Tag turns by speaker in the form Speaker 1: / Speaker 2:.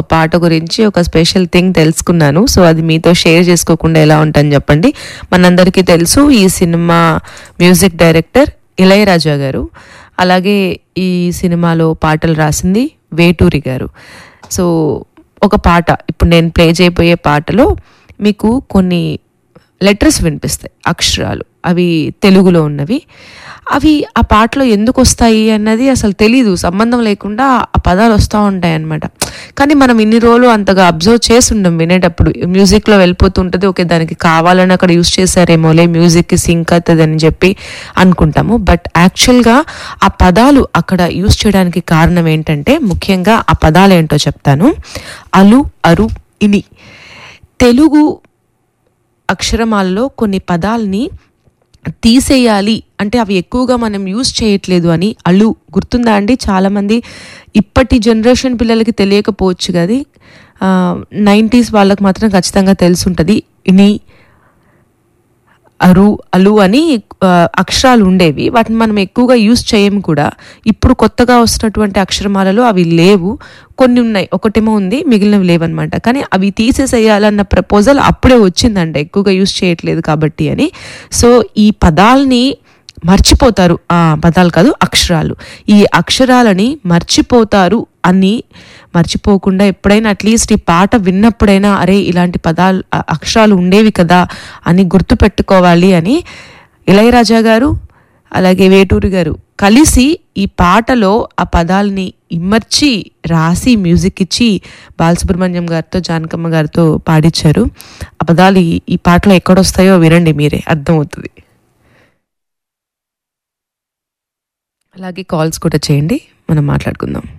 Speaker 1: పాట గురించి ఒక స్పెషల్ థింగ్ తెలుసుకున్నాను సో అది మీతో షేర్ చేసుకోకుండా ఎలా ఉంటాను చెప్పండి మనందరికీ తెలుసు ఈ సినిమా మ్యూజిక్ డైరెక్టర్ ఇళయరాజా గారు అలాగే ఈ సినిమాలో పాటలు రాసింది వేటూరి గారు సో ఒక పాట ఇప్పుడు నేను ప్లే చేయబోయే పాటలో మీకు కొన్ని లెటర్స్ వినిపిస్తాయి అక్షరాలు అవి తెలుగులో ఉన్నవి అవి ఆ పాటలో ఎందుకు వస్తాయి అన్నది అసలు తెలీదు సంబంధం లేకుండా ఆ పదాలు వస్తూ ఉంటాయి అన్నమాట కానీ మనం ఇన్ని రోజులు అంతగా అబ్జర్వ్ చేసి ఉండం వినేటప్పుడు మ్యూజిక్లో వెళ్ళిపోతుంటుంది ఓకే దానికి కావాలని అక్కడ యూస్ చేశారేమోలే మ్యూజిక్కి సింక్ అవుతుంది అని చెప్పి అనుకుంటాము బట్ యాక్చువల్గా ఆ పదాలు అక్కడ యూస్ చేయడానికి కారణం ఏంటంటే ముఖ్యంగా ఆ పదాలు ఏంటో చెప్తాను అలు అరు ఇని తెలుగు అక్షరమాలలో కొన్ని పదాలని తీసేయాలి అంటే అవి ఎక్కువగా మనం యూజ్ చేయట్లేదు అని అళ్ళు గుర్తుందా అండి చాలామంది ఇప్పటి జనరేషన్ పిల్లలకి తెలియకపోవచ్చు కదా నైంటీస్ వాళ్ళకి మాత్రం ఖచ్చితంగా తెలుసుంటుంది ఇని అరు అలు అని ఆ, అక్షరాలు ఉండేవి వాటిని మనం ఎక్కువగా యూజ్ చేయము కూడా ఇప్పుడు కొత్తగా వస్తున్నటువంటి అక్షరమాలలో అవి లేవు కొన్ని ఉన్నాయి ఒకటేమో ఉంది మిగిలినవి లేవన్నమాట కానీ అవి తీసేసేయాలన్న ప్రపోజల్ అప్పుడే వచ్చిందంట ఎక్కువగా యూజ్ చేయట్లేదు కాబట్టి అని సో ఈ పదాలని మర్చిపోతారు ఆ పదాలు కాదు అక్షరాలు ఈ అక్షరాలని మర్చిపోతారు అని మర్చిపోకుండా ఎప్పుడైనా అట్లీస్ట్ ఈ పాట విన్నప్పుడైనా అరే ఇలాంటి పదాలు అ- అక్షరాలు ఉండేవి కదా అని గుర్తు పెట్టుకోవాలి అని ఇళయరాజా గారు అలాగే వేటూరి గారు కలిసి ఈ పాటలో ఆ పదాలని ఇమ్మర్చి రాసి మ్యూజిక్ ఇచ్చి బాలసుబ్రహ్మణ్యం గారితో జానకమ్మ గారితో పాడించారు ఆ పదాలు ఈ- ఈ పాటలో ఎక్కడొస్తాయో వినండి మీరే అర్థమవుతుంది అలాగే కాల్స్ కూడా చేయండి మనం మాట్లాడుకుందాం